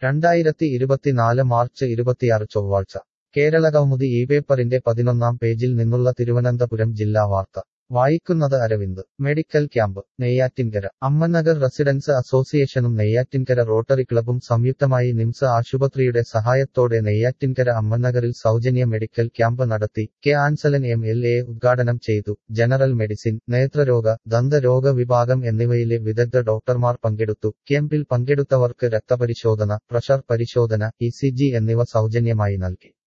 രണ്ടായിരത്തി ഇരുപത്തിനാല് മാർച്ച് ഇരുപത്തിയാറ് ചൊവ്വാഴ്ച കേരള കൗമുദി ഈ പേപ്പറിന്റെ പതിനൊന്നാം പേജിൽ നിന്നുള്ള തിരുവനന്തപുരം ജില്ലാ വാർത്ത വായിക്കുന്നത് Aravind medical camp Neyyattinkara Ammanagar residence അസോസിയേഷനും നെയ്യാറ്റിൻകര റോട്ടറി ക്ലബും സംയുക്തമായി നിംസ് ആശുപത്രിയുടെ സഹായത്തോടെ നെയ്യാറ്റിൻകര അമ്മനഗറിൽ സൗജന്യ മെഡിക്കൽ ക്യാമ്പ് നടത്തി K Ansalan M L A ഉദ്ഘാടനം ചെയ്തു ജനറൽ മെഡിസിൻ നേത്രരോഗ ദന്തരോഗ വിഭാഗം എന്നിവയിലെ വിദഗ്ധ ഡോക്ടർമാർ പങ്കെടുത്തു ക്യാമ്പിൽ പങ്കെടുത്തവർക്ക് രക്തപരിശോധന പ്രഷർ പരിശോധന ഇ എന്നിവ സൗജന്യമായി നൽകി